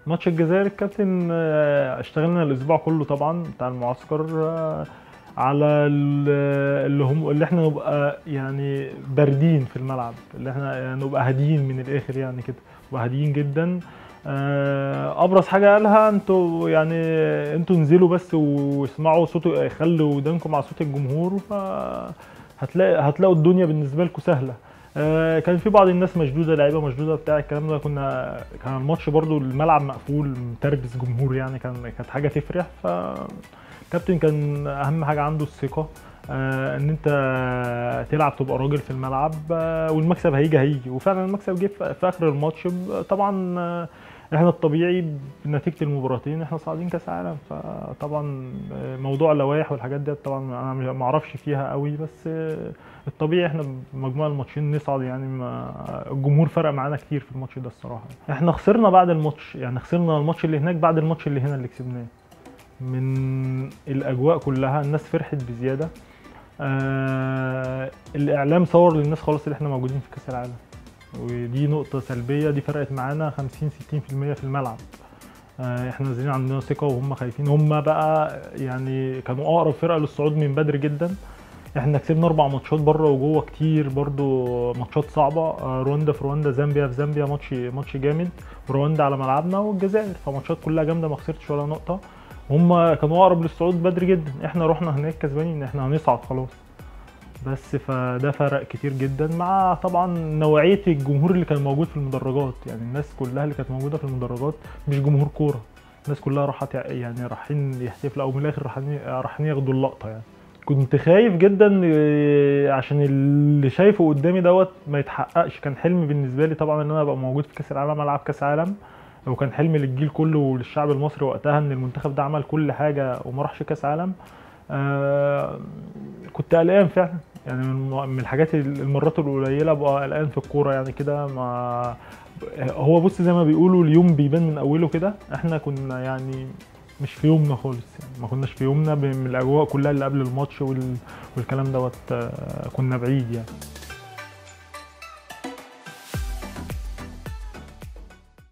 ماتش الجزائر الكابتن آه، اشتغلنا الاسبوع كله طبعا بتاع المعسكر آه، على ال- اللي هم اللي احنا نبقى يعني باردين في الملعب اللي احنا يعني نبقى هاديين من الاخر يعني كده نبقى هاديين جدا آه، ابرز حاجه قالها انتوا يعني انتوا انزلوا بس واسمعوا صوت خلوا ودانكم على صوت الجمهور ف هتلاقي هتلاقوا الدنيا بالنسبه لكم سهله آه، كان في بعض الناس مشدوده لعيبه مشدوده بتاع الكلام ده كنا كان الماتش برضو الملعب مقفول متربس جمهور يعني كان كانت حاجه تفرح ف كابتن كان اهم حاجه عنده الثقه آه، ان انت تلعب تبقى راجل في الملعب آه، والمكسب هيجي هيجي وفعلا المكسب جه في في اخر الماتش طبعا آه، احنا الطبيعي بنتيجه المباراتين احنا صاعدين كاس عالم فطبعا آه، موضوع اللوائح والحاجات دي طبعا انا ما اعرفش فيها قوي بس آه، الطبيعي احنا بمجموع الماتشين نصعد يعني ما الجمهور فرق معانا كتير في الماتش ده الصراحه احنا خسرنا بعد الماتش يعني خسرنا الماتش اللي هناك بعد الماتش اللي هنا اللي كسبناه من الاجواء كلها الناس فرحت بزياده آه الاعلام صور للناس خلاص اللي احنا موجودين في كاس العالم ودي نقطه سلبيه دي فرقت معانا 50 60% في الملعب آه احنا نازلين عندنا ثقه وهم خايفين هم بقى يعني كانوا اقرب فرقه للصعود من بدري جدا احنا كسبنا اربع ماتشات بره وجوه كتير برضو ماتشات صعبه آه، رواندا في رواندا زامبيا في زامبيا ماتش ماتش جامد رواندا على ملعبنا والجزائر فماتشات كلها جامده ما خسرتش ولا نقطه هم كانوا اقرب للصعود بدري جدا احنا رحنا هناك كسبانين احنا هنصعد خلاص بس فده فرق كتير جدا مع طبعا نوعيه الجمهور اللي كان موجود في المدرجات يعني الناس كلها اللي كانت موجوده في المدرجات مش جمهور كوره الناس كلها راحت يعني رايحين يحتفلوا او من الاخر رايحين رايحين ياخدوا اللقطه يعني كنت خايف جدا آه، عشان اللي شايفه قدامي دوت ما يتحققش كان حلم بالنسبه لي طبعا ان انا ابقى موجود في كاس العالم العب كاس عالم وكان حلم للجيل كله وللشعب المصري وقتها ان المنتخب ده عمل كل حاجه وما راحش كاس عالم آه كنت قلقان فعلا يعني من من الحاجات المرات القليله ابقى قلقان في الكوره يعني كده ما هو بص زي ما بيقولوا اليوم بيبان من اوله كده احنا كنا يعني مش في يومنا خالص يعني ما كناش في يومنا من الاجواء كلها اللي قبل الماتش وال... والكلام دوت آه، كنا بعيد يعني